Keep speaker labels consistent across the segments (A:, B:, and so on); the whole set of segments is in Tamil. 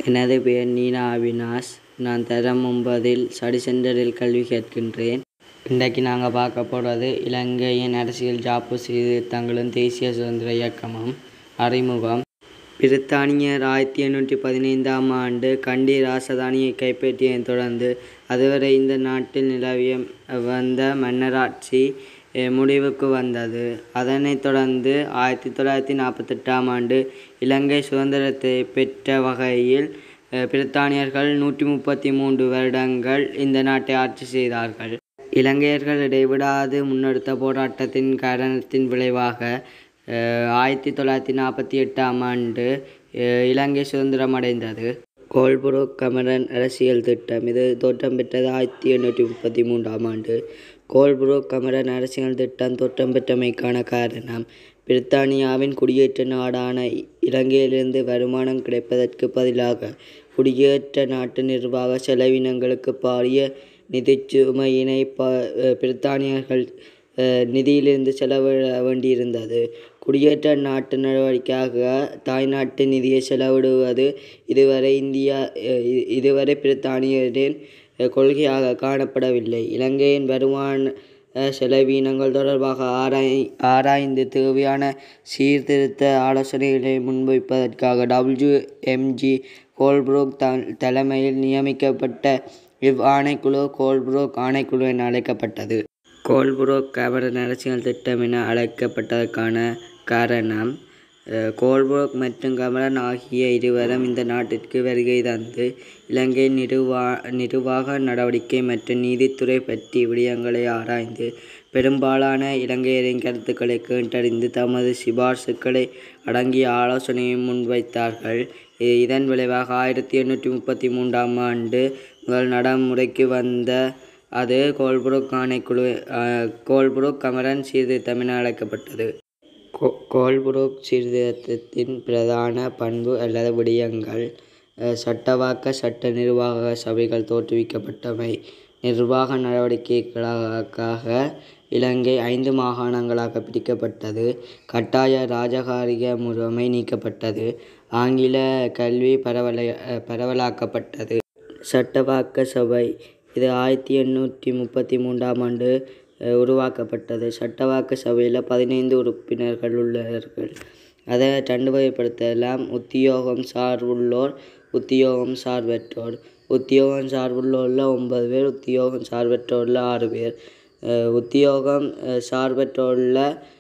A: எனது பெயர் நீனா அவினாஷ் நான் தரம் ஒன்பதில் ஸ்டடி சென்டரில் கல்வி கற்கின்றேன் இன்றைக்கு நாங்கள் பார்க்க போகிறது இலங்கையின் அரசியல் ஜாப்பு சீர்திருத்தங்களும் தேசிய சுதந்திர இயக்கமும் அறிமுகம் பிரித்தானியர் ஆயிரத்தி எண்ணூற்றி பதினைந்தாம் ஆண்டு கண்டி ராசதானியை கைப்பற்றியதைத் தொடர்ந்து அதுவரை இந்த நாட்டில் நிலவிய வந்த மன்னராட்சி அஹ், முடிவுக்கு வந்தது அதனைத் தொடர்ந்து ஆயிரத்தி தொள்ளாயிரத்தி நாற்பத்தெட்டாம் ஆண்டு இலங்கை சுதந்திரத்தை பெற்ற வகையில் அஹ், பிரித்தானியர்கள் நூற்றி முப்பத்தி மூன்று வருடங்கள் இந்த நாட்டை ஆட்சி செய்தார்கள் இலங்கையர்கள் இடைவிடாது முன்னெடுத்த போராட்டத்தின் காரணத்தின் விளைவாக அஹ், ஆயிரத்தி தொள்ளாயிரத்தி நாற்பத்தி எட்டாம் ஆண்டு அஹ், இலங்கை சுதந்திரம் அடைந்தது கோல்புரோக் கமரன் அரசியல் திட்டம் இது தோற்றம் பெற்றது ஆயிரத்தி எண்ணூற்றி முப்பத்தி மூன்றாம் ஆண்டு கோல்புரோக் கமரன் அரசியல் திட்டம் தோற்றம் பெற்றமைக்கான காரணம் பிரித்தானியாவின் குடியேற்ற நாடான இ- இலங்கையிலிருந்து வருமானம் கிடைப்பதற்கு பதிலாக குடியேற்ற நாட்டு நிர்வாக செலவினங்களுக்கு பாரிய நிதிச்சுமையினை ப அஹ் பிரித்தானியர்கள் அஹ், நிதியிலிருந்து செலவிட வேண்டியிருந்தது குடியேற்ற நாட்டு நடவடிக்கையாக தாய்நாட்டு நிதியை செலவிடுவது இதுவரை இந்தியா அஹ், இ- இதுவரை பிரித்தானியரின் அஹ், கொள்கையாக காணப்படவில்லை இலங்கையின் வருமான அஹ், செலவீனங்கள் தொடர்பாக ஆராய் ஆராய்ந்து தேவையான சீர்திருத்த ஆலோசனைகளை முன்வைப்பதற்காக டபிள்யூ எம்ஜி கோல்ப்ரூக் த தலைமையில் நியமிக்கப்பட்ட இவ் ஆணைக்குழு கோல்ப்ரூக் ஆணைக்குழு என அழைக்கப்பட்டது கோல்புரோக் கேமரன் அரசியல் திட்டம் என அழைக்கப்பட்டதற்கான காரணம் அஹ், கோல்புரோக் மற்றும் கமரன் ஆகிய இருவரும் இந்த நாட்டிற்கு வருகை தந்து இலங்கை நிர்வா நிர்வாக நடவடிக்கை மற்றும் நீதித்துறை பற்றி விடயங்களை ஆராய்ந்து பெரும்பாலான இலங்கையரின் கருத்துக்களை கேட்டறிந்து தமது சிபார்சுகளை அடங்கிய ஆலோசனையை முன்வைத்தார்கள் இ- இதன் விளைவாக ஆயிரத்தி எண்ணூற்றி முப்பத்தி மூன்றாம் ஆண்டு முதல் நடைமுறைக்கு வந்த அது கோல்புரோக் ஆணைக்குழு அஹ், கோல்புரோக் கமரன் சீர்திருத்தம் என அழைக்கப்பட்டது கோ- கோல்புரோக் சீர்திருத்தத்தின் பிரதான பண்பு அல்லது விடயங்கள் அஹ், சட்டவாக்க சட்ட நிர்வாக சபைகள் தோற்றுவிக்கப்பட்டவை நிர்வாக நடவடிக்கைகளுக்காக இலங்கை ஐந்து மாகாணங்களாக பிரிக்கப்பட்டது கட்டாய ராஜகாரிய முறைமை நீக்கப்பட்டது ஆங்கில கல்வி பரவல அஹ், பரவலாக்கப்பட்டது சட்டவாக்க சபை இது ஆயிரத்தி எண்ணூற்றி முப்பத்தி மூன்றாம் ஆண்டு அஹ், உருவாக்கப்பட்டது சட்டவாக்க சபையில் பதினைந்து உறுப்பினர்கள் உள்ளார்கள் அதை ரெண்டு வகைப்படுத்தலாம் உத்தியோகம் சார்புள்ளோர் உத்தியோகம் சார்பற்றோர் உத்தியோகம் சார்புள்ளோரில் ஒன்பது பேர் உத்தியோகம் சார்பற்றோரில் ஆறு பேர் அஹ், உத்தியோகம் அஹ், சார்பற்றோரில்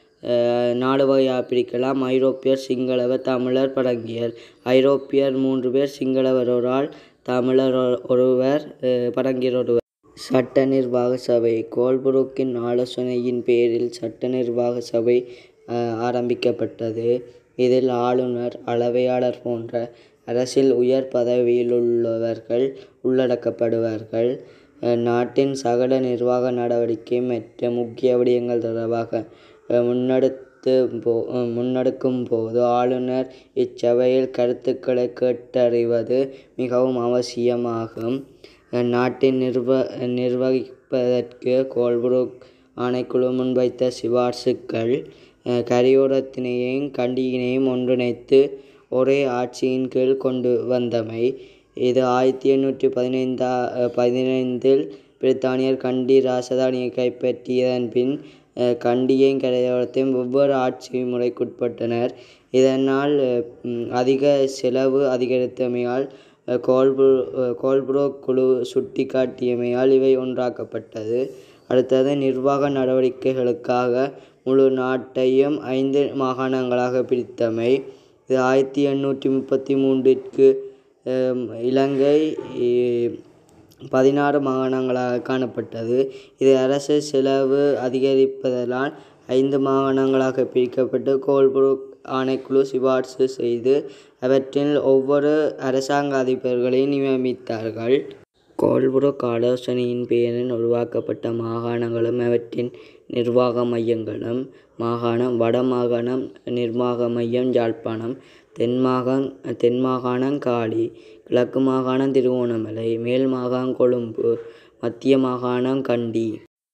A: அஹ், நாலு வகையாக பிரிக்கலாம் ஐரோப்பியர் சிங்களவர் தமிழர் பரங்கியர் ஐரோப்பியர் மூன்று பேர் சிங்களவர் ஒரு ஆள் தமிழர் ஒ- ஒருவர் அஹ், பரங்கியர் ஒருவர் சட்ட நிர்வாக சபை கோல்புரூக்கின் ஆலோசனையின் பேரில் சட்ட நிர்வாக சபை அஹ், ஆரம்பிக்கப்பட்டது இதில் ஆளுநர் அளவையாளர் போன்ற அரசில் உயர் பதவியிலுள்ளவர்கள் உள்ளடக்கப்படுவார்கள் அஹ், நாட்டின் சகல நிர்வாக நடவடிக்கை மற்றும் முக்கிய விடயங்கள் தொடர்பாக அஹ், முன்னெடுத்து போ அஹ், முன்னெடுக்கும் போது ஆளுநர் இச்சபையில் கருத்துக்களை கேட்டறிவது மிகவும் அவசியமாகும் அஹ், நாட்டின் நிர்வ நிர்வகிப்பதற்கு கோல்புரூக் ஆணைக்குழு முன்வைத்த சிபார்சுகள் அஹ், கரையோரத்தினையும் கண்டியினையும் ஒன்றிணைத்து ஒரே ஆட்சியின் கீழ் கொண்டு வந்தமை இது ஆயிரத்தி எண்ணூற்றி பதினைந்தா அஹ், பதினைந்தில் பிரித்தானியர் கண்டி ராசதானியை கைப்பற்றியதன் பின் அஹ், கண்டியையும் கரையோரத்தையும் வெவ்வேறு ஆட்சி முறைக்குட்பட்டனர் இதனால் அஹ், ம், அதிக செலவு அதிகரித்தமையால் அஹ், கோல்பு அஹ், கோல்புரோக் குழு சுட்டிக்காட்டியமையால் இவை ஒன்றாக்கப்பட்டது அடுத்தது நிர்வாக நடவடிக்கைகளுக்காக முழு நாட்டையும் ஐந்து மாகாணங்களாக பிரித்தமை இது ஆயிரத்தி எண்ணூற்றி முப்பத்தி மூன்றிற்கு அஹ், இலங்கை இ- பதினாறு மாகாணங்களாக காணப்பட்டது இது அரசு செலவு அதிகரிப்பதனால் ஐந்து மாகாணங்களாக பிரிக்கப்பட்டு கோல்புரூக் ஆணைக்குழு சிபார்சு செய்து அவற்றில் ஒவ்வொரு அரசாங்க அதிபர்களையும் நியமித்தார்கள் கோல்புரூக் ஆலோசனையின் பேரில் உருவாக்கப்பட்ட மாகாணங்களும் அவற்றின் நிர்வாக மையங்களும் மாகாணம் வடமாகாணம் நிர்வாக மையம் யாழ்ப்பாணம் தென்மாகாண் தென்மாகாணம் காலி கிழக்கு மாகாணம் திருகோணமலை மேல் மாகாணம் கொழும்பு மத்திய மாகாணம் கண்டி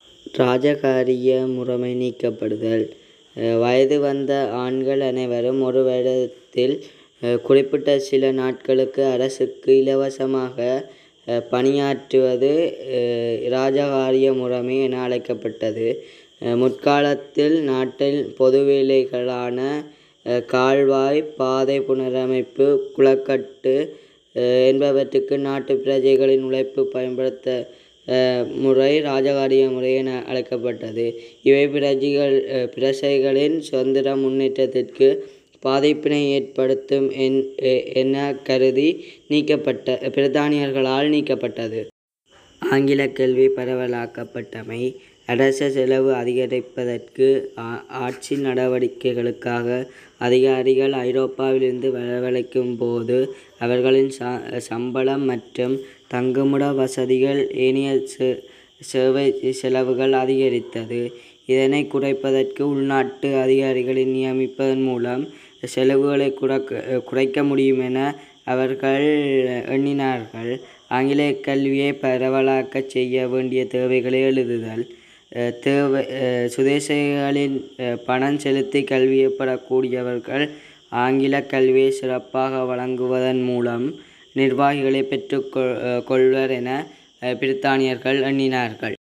A: ராஜகாரிய முறைமை நீக்கப்படுதல் அஹ் வயது வந்த ஆண்கள் அனைவரும் ஒரு வருடத்தில் அஹ், குறிப்பிட்ட சில நாட்களுக்கு அரசுக்கு இலவசமாக அஹ், பணியாற்றுவது அஹ், இராஜகாரிய முறைமை என அழைக்கப்பட்டது அஹ், முற்காலத்தில் நாட்டில் பொது வேலைகளான அஹ், கால்வாய் பாதை புனரமைப்பு குளக்கட்டு அஹ், என்பவற்றுக்கு நாட்டு பிரஜைகளின் உழைப்பு பயன்படுத்த அஹ், முறை ராஜகாரிய முறை என அழைக்கப்பட்டது இவை பிரஜைகள் அஹ், பிரஜைகளின் சுதந்திர முன்னேற்றத்திற்கு பாதிப்பினை ஏற்படுத்தும் என் எ- என கருதி நீக்கப்பட்ட பிரித்தானியர்களால் நீக்கப்பட்டது ஆங்கில கல்வி பரவலாக்கப்பட்டமை அரச செலவு அதிகரிப்பதற்கு ஆ- ஆட்சி நடவடிக்கைகளுக்காக அதிகாரிகள் ஐரோப்பாவிலிருந்து வரவழைக்கும் போது அவர்களின் ச சம்பளம் மற்றும் தங்குமிட வசதிகள் ஏனைய சே- சேவை செலவுகள் அதிகரித்தது இதனை குறைப்பதற்கு உள்நாட்டு அதிகாரிகளை நியமிப்பதன் மூலம் செலவுகளை குறைக்க குறைக்க முடியும் என அவர்கள் எண்ணினார்கள் ஆங்கில கல்வியை பரவலாக்கச் செய்ய வேண்டிய தேவைகளை எழுதுதல் அஹ் தேவை அஹ் சுதேசிகளின் அஹ் பணம் செலுத்தி கல்வியை பெறக்கூடியவர்கள் ஆங்கில கல்வியை சிறப்பாக வழங்குவதன் மூலம் நிர்வாகிகளை பெற்றுக் கொள்- அஹ் கொள்வர் என அஹ் பிரித்தானியர்கள் எண்ணினார்கள்